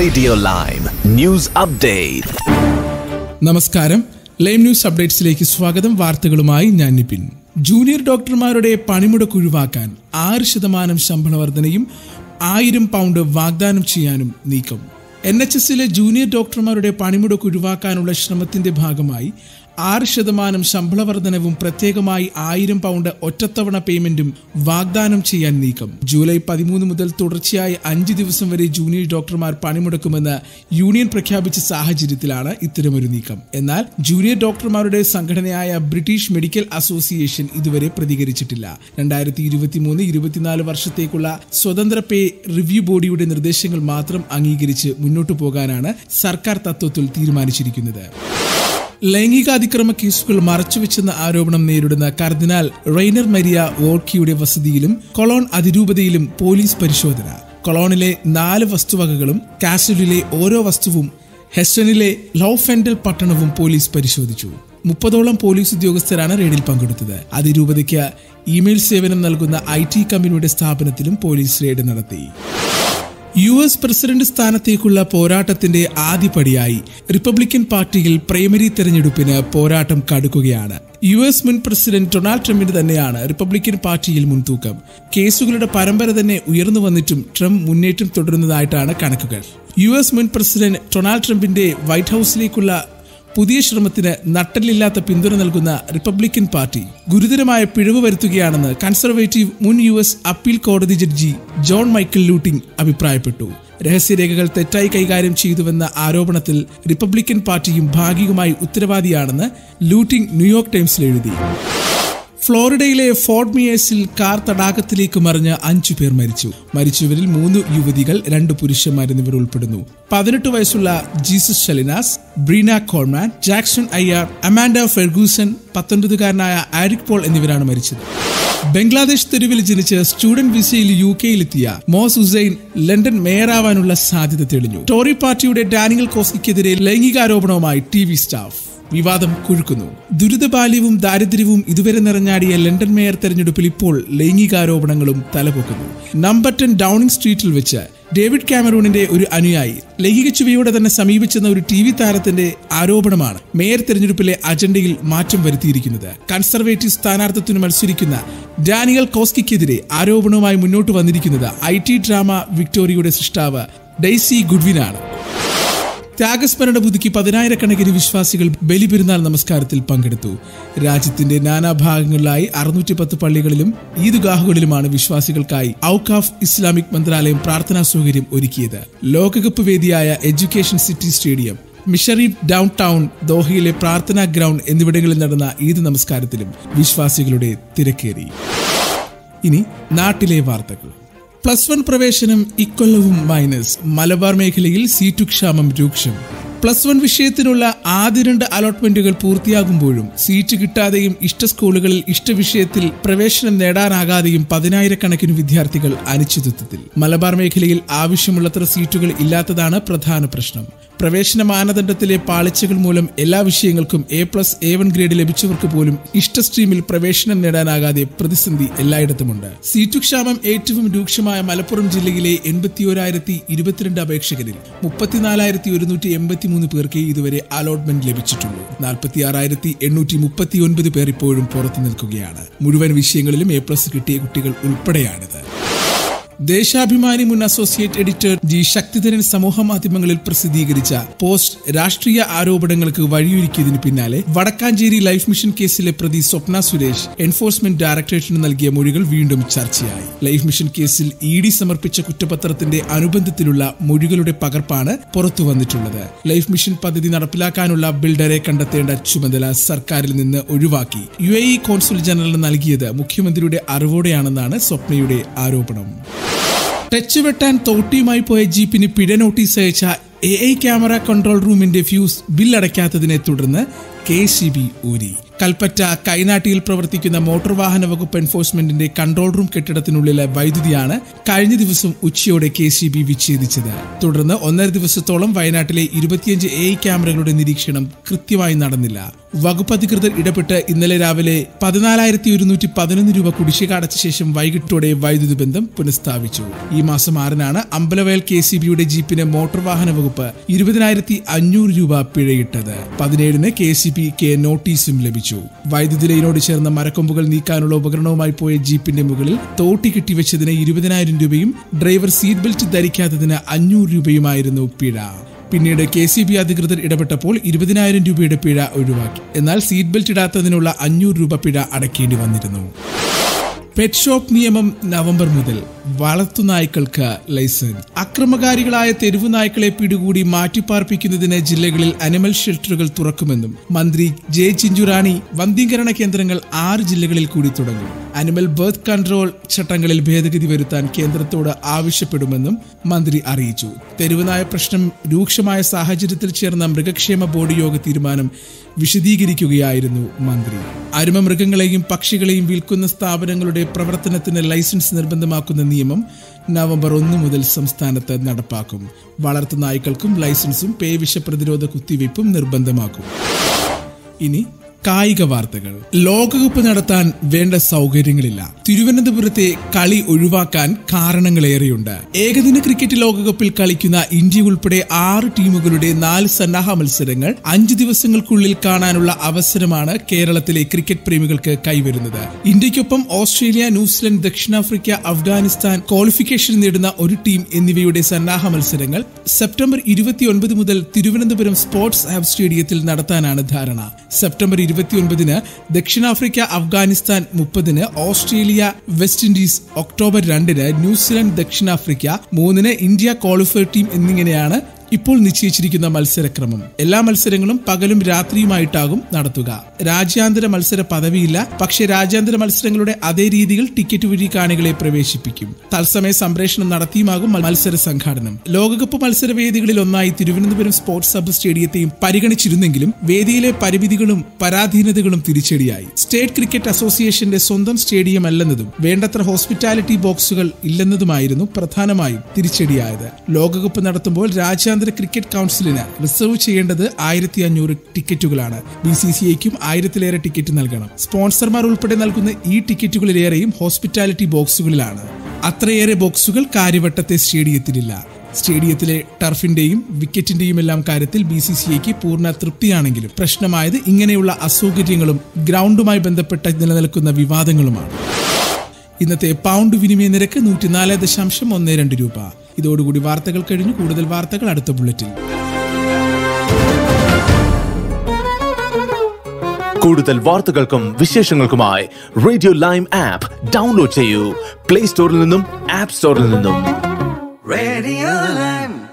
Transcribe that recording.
Radio Lime News Update. നമസ്കാരം Lime News അപ്ഡേറ്റ്സിലേക്ക് സ്വാഗതം വാർത്തകളുമായി ഞാൻ നിപിൻ ജൂനിയർ ഡോക്ടർമാരുടെ പണിമുടക്ക് ഒഴിവാക്കാൻ ആറ് ശതമാനം ശമ്പള വർധനയും ആയിരം പൗണ്ട് വാഗ്ദാനം ചെയ്യാനും നീക്കം എൻ എച്ച് എസിലെ ജൂനിയർ ഡോക്ടർമാരുടെ പണിമുടക്ക് ഒഴിവാക്കാനുള്ള ശ്രമത്തിന്റെ ഭാഗമായി ആറ് ശതമാനം ശമ്പള വർധനവും പ്രത്യേകമായി ആയിരം പൗണ്ട് ഒറ്റത്തവണ പേയ്മെന്റും വാഗ്ദാനം ചെയ്യാൻ നീക്കം ജൂലൈ പതിമൂന്ന് മുതൽ തുടർച്ചയായി അഞ്ച് ദിവസം വരെ ജൂനിയർ ഡോക്ടർമാർ പണിമുടക്കുമെന്ന് യൂണിയൻ പ്രഖ്യാപിച്ച സാഹചര്യത്തിലാണ് ഇത്തരമൊരു നീക്കം എന്നാൽ ജൂനിയർ ഡോക്ടർമാരുടെ സംഘടനയായ ബ്രിട്ടീഷ് മെഡിക്കൽ അസോസിയേഷൻ ഇതുവരെ പ്രതികരിച്ചിട്ടില്ല രണ്ടായിരത്തി ഇരുപത്തിമൂന്ന് ഇരുപത്തിനാല് വർഷത്തേക്കുള്ള സ്വതന്ത്ര പേ റിവ്യൂ ബോഡിയുടെ നിർദ്ദേശങ്ങൾ മാത്രം അംഗീകരിച്ച് മുന്നോട്ടു പോകാനാണ് സർക്കാർ തത്വത്തിൽ തീരുമാനിച്ചിരിക്കുന്നത് ലൈംഗികാതിക്രമ കേസുകൾ മറച്ചുവെച്ചെന്ന ആരോപണം നേരിടുന്ന കർദിനാൾ റെയ്നർ മരിയ വോൾക്കിയുടെ വസതിയിലും കൊളോൺ അതിരൂപതയിലും പോലീസ് പരിശോധന കൊളോണിലെ നാല് വസ്തുവകകളും കാസലിലെ ഓരോ വസ്തുവും ഹെസ്റ്റണിലെ ലൗഫെൻഡൽ പട്ടണവും പോലീസ് പരിശോധിച്ചു മുപ്പതോളം പോലീസ് ഉദ്യോഗസ്ഥരാണ് റെയ്ഡിൽ പങ്കെടുത്തത് അതിരൂപതയ്ക്ക് ഇമെയിൽ സേവനം നൽകുന്ന ഐ ടി കമ്പനിയുടെ സ്ഥാപനത്തിലും പോലീസ് റെയ്ഡ് നടത്തി യു എസ് പ്രസിഡന്റ് സ്ഥാനത്തേക്കുള്ള പോരാട്ടത്തിന്റെ ആദ്യപടിയായി റിപ്പബ്ലിക്കൻ പാർട്ടിയിൽ പ്രൈമറി തെരഞ്ഞെടുപ്പിന് പോരാട്ടം കടുക്കുകയാണ് യു എസ് മുൻ പ്രസിഡന്റ് ഡൊണാൾഡ് ട്രംപിന് തന്നെയാണ് റിപ്പബ്ലിക്കൻ പാർട്ടിയിൽ മുൻതൂക്കം കേസുകളുടെ പരമ്പര തന്നെ ഉയർന്നു വന്നിട്ടും ട്രംപ് മുന്നേറ്റം തുടരുന്നതായിട്ടാണ് കണക്കുകൾ യു എസ് മുൻ പ്രസിഡന്റ് ഡൊണാൾഡ് ട്രംപിന്റെ വൈറ്റ് ഹൌസിലേക്കുള്ള പുതിയ ശ്രമത്തിന് നട്ടലില്ലാത്ത പിന്തുണ നൽകുന്ന റിപ്പബ്ലിക്കൻ പാർട്ടി ഗുരുതരമായ പിഴവ് വരുത്തുകയാണെന്ന് കൺസർവേറ്റീവ് മുൻ യു എസ് അപ്പീൽ കോടതി ജഡ്ജി ജോൺ മൈക്കിൾ ലൂട്ടിംഗ് അഭിപ്രായപ്പെട്ടു രഹസ്യരേഖകൾ തെറ്റായി കൈകാര്യം ചെയ്തുവെന്ന ആരോപണത്തിൽ റിപ്പബ്ലിക്കൻ പാർട്ടിയും ഭാഗികമായി ഉത്തരവാദിയാണെന്ന് ലൂട്ടിംഗ് ന്യൂയോർക്ക് ടൈംസിൽ എഴുതി ഫ്ലോറിഡയിലെ ഫോർട്ട് മിയേഴ്സിൽ കാർ തടാകത്തിലേക്ക് മറിഞ്ഞ് അഞ്ചു പേർ മരിച്ചു മരിച്ചവരിൽ മൂന്ന് യുവതികൾ രണ്ട് പുരുഷന്മാർ എന്നിവർ ഉൾപ്പെടുന്നു പതിനെട്ട് വയസ്സുള്ള Jesus Salinas Breana Coleman Jackson Ayer Amanda Ferguson പത്തൊൻപതുകാരനായ ആരിക് പോൾ എന്നിവരാണ് മരിച്ചത് ബംഗ്ലാദേശ് തെരുവിൽ ജനിച്ച് സ്റ്റുഡന്റ് വിസയിൽ യു കെയിലെത്തിയ മോസ് ഹുസൈൻ ലണ്ടൻ മേയറാവാനുള്ള സാധ്യത തെളിഞ്ഞു ടോറി പാർട്ടിയുടെ ഡാനിയൽ കോസ്കിക്കെതിരെ ലൈംഗികാരോപണവുമായി ടി വി സ്റ്റാഫ് വിവാദം കുഴുക്കുന്നു ദുരിതബാല്യവും ദാരിദ്ര്യവും ഇതുവരെ നിറഞ്ഞാടിയ ലണ്ടൻ മേയർ തെരഞ്ഞെടുപ്പിൽ ഇപ്പോൾ ലൈംഗികാരോപണങ്ങളും തലപൊക്കുന്നു നമ്പർ ടെൻ ഡൌണിംഗ് സ്ട്രീറ്റിൽ വെച്ച് ഡേവിഡ് കാമറൂണിന്റെ ഒരു അനുയായി ലൈംഗിക ചുവയോടെ തന്നെ സമീപിച്ചെന്ന ഒരു ടി വി താരത്തിന്റെ ആരോപണമാണ് മേയർ തെരഞ്ഞെടുപ്പിലെ അജണ്ടയിൽ മാറ്റം വരുത്തിയിരിക്കുന്നത് കൺസർവേറ്റീവ് സ്ഥാനാർത്ഥിത്വത്തിന് മത്സരിക്കുന്ന ഡാനിയൽ കോസ്കിക്കെതിരെ ആരോപണവുമായി മുന്നോട്ട് വന്നിരിക്കുന്നത് ഐ ടി ഡ്രാമ വിക്ടോറിയയുടെ സൃഷ്ടാവ് ഡെയ്സി ഗുഡ്വിനാണ് ത്യാഗസ്മരണ പുതുക്കി പതിനായിരക്കണക്കിന് വിശ്വാസികൾ ബലിപെരുന്നാൾ നമസ്കാരത്തിൽ പങ്കെടുത്തു രാജ്യത്തിന്റെ നാനാഭാഗങ്ങളിലായി അറുന്നൂറ്റി പത്ത് പള്ളികളിലും ഈദ്ഗാഹുകളിലുമാണ് വിശ്വാസികൾക്കായി ഔക്കാഫ് ഇസ്ലാമിക് മന്ത്രാലയം പ്രാർത്ഥനാ സൗകര്യം ഒരുക്കിയത് ലോകകപ്പ് വേദിയായ Education City Stadium Msheireb Downtown ദോഹയിലെ പ്രാർത്ഥനാ ഗ്രൗണ്ട് എന്നിവിടങ്ങളിൽ നടന്ന ഈദ് നമസ്കാരത്തിലും വിശ്വാസികളുടെ തിരക്കേറി ഇനി നാട്ടിലെ വാർത്തകൾ പ്ലസ് വൺ പ്രവേശനം ഇക്കൊല്ലവും മൈനസ് മലബാർ മേഖലയിൽ സീറ്റു ക്ഷാമം രൂക്ഷം പ്ലസ് വൺ വിഷയത്തിനുള്ള ആദ്യ രണ്ട് അലോട്ട്മെന്റുകൾ പൂർത്തിയാകുമ്പോഴും സീറ്റ് കിട്ടാതെയും ഇഷ്ട സ്കൂളുകളിൽ ഇഷ്ട വിഷയത്തിൽ പ്രവേശനം നേടാനാകാതെയും പതിനായിരക്കണക്കിന് വിദ്യാർത്ഥികൾ അനിശ്ചിതത്വത്തിൽ മലബാർ മേഖലയിൽ ആവശ്യമുള്ളത്ര സീറ്റുകൾ ഇല്ലാത്തതാണ് പ്രധാന പ്രശ്നം പ്രവേശന മാനദണ്ഡത്തിലെ പാളിച്ചകൾ മൂലം എല്ലാ വിഷയങ്ങൾക്കും A plus A one grade ലഭിച്ചവർക്ക് പോലും ഇഷ്ട സ്ട്രീമിൽ പ്രവേശനം നേടാനാകാതെ പ്രതിസന്ധി എല്ലായിടത്തുമുണ്ട് സീറ്റു ക്ഷാമം ഏറ്റവും രൂക്ഷമായ മലപ്പുറം ജില്ലയിലെ എൺപത്തിയോരായിരത്തി ഇരുപത്തിരണ്ട് അപേക്ഷകരിൽ മുപ്പത്തിനാലായിരത്തി ഒരുന്നൂറ്റി എൺപത്തിമൂന്ന് പേർക്ക് ഇതുവരെ അലോട്ട്മെന്റ് ലഭിച്ചിട്ടുള്ളൂ നാൽപ്പത്തി ആറായിരത്തി എണ്ണൂറ്റി മുപ്പത്തി ഒൻപത് പേർ ഇപ്പോഴും പുറത്തു നിൽക്കുകയാണ് മുഴുവൻ വിഷയങ്ങളിലും എ പ്ലസ് കിട്ടിയ കുട്ടികൾ ഉൾപ്പെടെയാണിത് ദേശാഭിമാനി മുൻ അസോസിയേറ്റ് എഡിറ്റർ ജി ശക്തിധരൻ സമൂഹ മാധ്യമങ്ങളിൽ പ്രസിദ്ധീകരിച്ച പോസ്റ്റ് രാഷ്ട്രീയ ആരോപണങ്ങൾക്ക് വഴിയൊരുക്കിയതിന് പിന്നാലെ വടക്കാഞ്ചേരി ലൈഫ് മിഷൻ കേസിലെ പ്രതി സ്വപ്ന സുരേഷ് എൻഫോഴ്സ്മെന്റ് ഡയറക്ടറേറ്റിന് നൽകിയ മൊഴികൾ വീണ്ടും ചർച്ചയായി ലൈഫ് മിഷൻ കേസിൽ ഇ ഡി സമർപ്പിച്ച കുറ്റപത്രത്തിന്റെ അനുബന്ധത്തിലുള്ള മൊഴികളുടെ പകർപ്പാണ് പുറത്തു വന്നിട്ടുള്ളത് ലൈഫ് മിഷൻ പദ്ധതി നടപ്പിലാക്കാനുള്ള ബിൽഡറെ കണ്ടെത്തേണ്ട ചുമതല സർക്കാരിൽ നിന്ന് ഒഴിവാക്കി U A E consul general നൽകിയത് മുഖ്യമന്ത്രിയുടെ അറിവോടെയാണെന്നാണ് സ്വപ്നയുടെ ആരോപണം ടച്ച് വെട്ടാൻ തോട്ടിയുമായി പോയ ജീപ്പിന് പിഴ നോട്ടീസ് അയച്ച എ ഐ ക്യാമറ കൺട്രോൾ റൂമിന്റെ ഫ്യൂസ് ബിൽ അടയ്ക്കാത്തതിനെ തുടർന്ന് കെ സി ബി ഊരി കൽപ്പറ്റ കൈനാട്ടിയിൽ പ്രവർത്തിക്കുന്ന മോട്ടോർ വാഹന വകുപ്പ് എൻഫോഴ്സ്മെന്റിന്റെ കൺട്രോൾ റൂം കെട്ടിടത്തിനുള്ളിലെ വൈദ്യുതിയാണ് കഴിഞ്ഞ ദിവസം ഉച്ചയോടെ കെ സി ബി വിച്ഛേദിച്ചത് തുടർന്ന് ഒന്നര ദിവസത്തോളം വയനാട്ടിലെ ഇരുപത്തിയഞ്ച് എ ക്യാമറകളുടെ നിരീക്ഷണം കൃത്യമായി നടന്നില്ല വകുപ്പ് അധികൃതർ ഇടപെട്ട് ഇന്നലെ രാവിലെ പതിനാലായിരത്തി ഒരുന്നൂറ്റി പതിനൊന്ന് രൂപ കുടിശ്ശിക അടച്ച ശേഷം വൈകിട്ടോടെ വൈദ്യുതി ബന്ധം പുനഃസ്ഥാപിച്ചു ഈ മാസം ആറിനാണ് അമ്പലവയൽ കെ സി ബിയുടെ ജീപ്പിന് മോട്ടോർ വാഹന വകുപ്പ് ഇരുപതിനായിരത്തി അഞ്ഞൂറ് രൂപ പിഴയിട്ടത് പതിനേഴിന് കെ സി ബി കെ നോട്ടീസും ലഭിച്ചു വൈദ്യുതി ലൈനോട് ചേർന്ന മരക്കൊമ്പുകൾ നീക്കാനുള്ള ഉപകരണവുമായി പോയ ജീപ്പിന്റെ മുകളിൽ തോട്ടി കെട്ടിവെച്ചതിന് ഇരുപതിനായിരം രൂപയും ഡ്രൈവർ സീറ്റ് ബെൽറ്റ് ധരിക്കാത്തതിന് അഞ്ഞൂറ് രൂപയുമായിരുന്നു പിഴ പിന്നീട് കെ സി ബി അധികൃതർ ഇടപെട്ടപ്പോൾ ഇരുപതിനായിരം രൂപയുടെ പിഴ ഒഴിവാക്കി എന്നാൽ സീറ്റ് ബെൽറ്റ് ഇടാത്തതിനുള്ള അഞ്ഞൂറ് രൂപ പിഴ അടയ്ക്കേണ്ടി വന്നിരുന്നു പെറ്റ് ഷോപ്പ് നിയമം നവംബർ മുതൽ വളർത്തുനായ്ക്കൾക്ക് ലൈസൻസ് അക്രമകാരികളായ തെരുവു നായ്ക്കളെ പിടികൂടി മാറ്റിപ്പാർപ്പിക്കുന്നതിന് ജില്ലകളിൽ അനിമൽ ഷെൽട്ടറുകൾ തുറക്കുമെന്നും മന്ത്രി ജെ ചിഞ്ചുറാണി വന്ധ്യീകരണ കേന്ദ്രങ്ങൾ ആറ് ജില്ലകളിൽ കൂടി തുടങ്ങും അനിമൽ ബർത്ത് കൺട്രോൾ ചട്ടങ്ങളിൽ ഭേദഗതി വരുത്താൻ കേന്ദ്രത്തോട് ആവശ്യപ്പെടുമെന്നും മന്ത്രി അറിയിച്ചു തെരുവുനായ പ്രശ്നം രൂക്ഷമായ സാഹചര്യത്തിൽ ചേർന്ന മൃഗക്ഷേമ ബോർഡ് യോഗ തീരുമാനം വിശദീകരിക്കുകയായിരുന്നു മന്ത്രി അരുമ മൃഗങ്ങളെയും പക്ഷികളെയും വിൽക്കുന്ന സ്ഥാപനങ്ങളുടെ പ്രവർത്തനത്തിന് ലൈസൻസ് നിർബന്ധമാക്കുന്ന നിയമം നവംബർ ഒന്ന് മുതൽ സംസ്ഥാനത്ത് നടപ്പാക്കും വളർത്തു നായ്ക്കൾക്കും ലൈസൻസും പേവിഷ പ്രതിരോധ കുത്തിവയ്പും നിർബന്ധമാക്കും ഇനി കായിക വാർത്തകൾ ലോകകപ്പ് നടത്താൻ വേണ്ട സൗകര്യങ്ങളില്ല തിരുവനന്തപുരത്തെ കളി ഒഴിവാക്കാൻ കാരണങ്ങളേറെയുണ്ട് ഏകദിന ക്രിക്കറ്റ് ലോകകപ്പിൽ കളിക്കുന്ന ഇന്ത്യ ഉൾപ്പെടെ ആറ് ടീമുകളുടെ നാല് സന്നാഹ മത്സരങ്ങൾ അഞ്ച് ദിവസങ്ങൾക്കുള്ളിൽ കാണാനുള്ള അവസരമാണ് കേരളത്തിലെ ക്രിക്കറ്റ് പ്രേമികൾക്ക് കൈവരുന്നത് ഇന്ത്യക്കൊപ്പം ഓസ്ട്രേലിയ ന്യൂസിലൻഡ് ദക്ഷിണാഫ്രിക്ക അഫ്ഗാനിസ്ഥാൻ ക്വാളിഫിക്കേഷൻ നേടുന്ന ഒരു ടീം എന്നിവയുടെ സന്നാഹ മത്സരങ്ങൾ സെപ്റ്റംബർ ഇരുപത്തിയൊൻപത് മുതൽ തിരുവനന്തപുരം സ്പോർട്സ് ഹബ് സ്റ്റേഡിയത്തിൽ നടത്താനാണ് ധാരണ സെപ്റ്റംബർ ഇരുപത്തിയൊൻപതിന് ദക്ഷിണാഫ്രിക്ക അഫ്ഗാനിസ്ഥാൻ മുപ്പതിന് ഓസ്ട്രേലിയ വെസ്റ്റ് ഇൻഡീസ് ഒക്ടോബർ രണ്ടിന് ന്യൂസിലൻഡ് ദക്ഷിണാഫ്രിക്ക മൂന്നിന് ഇന്ത്യ ക്വാളിഫയർ ടീം എന്നിങ്ങനെയാണ് ഇപ്പോൾ നിശ്ചയിച്ചിരിക്കുന്ന മത്സരക്രമം എല്ലാ മത്സരങ്ങളും പകലും രാത്രിയുമായിട്ടാകും നടത്തുക രാജ്യാന്തര മത്സര പദവിയില്ല പക്ഷേ രാജ്യാന്തര മത്സരങ്ങളുടെ അതേ രീതിയിൽ ടിക്കറ്റ് വഴി കാണികളെ പ്രവേശിപ്പിക്കും തത്സമയ സംപ്രേഷണം നടത്തിയുമാകും മത്സര സംഘാടനം ലോകകപ്പ് മത്സര വേദികളിൽ ഒന്നായി തിരുവനന്തപുരം സ്പോർട്സ് സബ് സ്റ്റേഡിയത്തെയും പരിഗണിച്ചിരുന്നെങ്കിലും വേദിയിലെ പരിമിതികളും പരാധീനതകളും തിരിച്ചടിയായി സ്റ്റേറ്റ് ക്രിക്കറ്റ് അസോസിയേഷന്റെ സ്വന്തം സ്റ്റേഡിയം അല്ലെന്നതും വേണ്ടത്ര ഹോസ്പിറ്റാലിറ്റി ബോക്സുകൾ ഇല്ലെന്നതുമായിരുന്നു പ്രധാനമായും തിരിച്ചടിയായത് ലോകകപ്പ് നടത്തുമ്പോൾ രാജ്യാന്തര ക്രിക്കറ്റ് കൗൺസിലിന് റിസർവ് ചെയ്യേണ്ടത് ആയിരത്തി അഞ്ഞൂറ് ടിക്കറ്റുകളാണ് ബി സി സി ഐക്കും ആയിരത്തിലേറെ ടിക്കറ്റ് നൽകണം സ്പോൺസർമാർ ഉൾപ്പെടെ നൽകുന്ന ഈ ടിക്കറ്റുകളിലേറെയും ഹോസ്പിറ്റാലിറ്റി ബോക്സുകളിലാണ് അത്രയേറെ ബോക്സുകൾ കാര്യവട്ടത്തെ സ്റ്റേഡിയത്തിലില്ല സ്റ്റേഡിയത്തിലെ ടർഫിന്റെയും വിക്കറ്റിന്റെയും എല്ലാം കാര്യത്തിൽ ബി സി സി ഐക്ക് പൂർണ്ണ തൃപ്തിയാണെങ്കിലും പ്രശ്നമായത് ഇങ്ങനെയുള്ള അസൗകര്യങ്ങളും ഗ്രൗണ്ടുമായി ബന്ധപ്പെട്ട നിലനിൽക്കുന്ന വിവാദങ്ങളുമാണ് ഇന്നത്തെ പൗണ്ട് വിനിമയ നിരക്ക് നൂറ്റിനാല് ദശാംശം ഒന്ന് രണ്ട് രൂപ ഇതോടുകൂടി വാർത്തകൾ കഴിഞ്ഞു കൂടുതൽ വാർത്തകൾ അടുത്ത ബുള്ളറ്റിൻ കൂടുതൽ വാർത്തകൾക്കും വിശേഷങ്ങൾക്കുമായി റേഡിയോ ലൈം ആപ്പ് ഡൗൺലോഡ് ചെയ്യൂ പ്ലേ സ്റ്റോറിൽ നിന്നും ആപ്പ് സ്റ്റോറിൽ നിന്നും Radio Lime.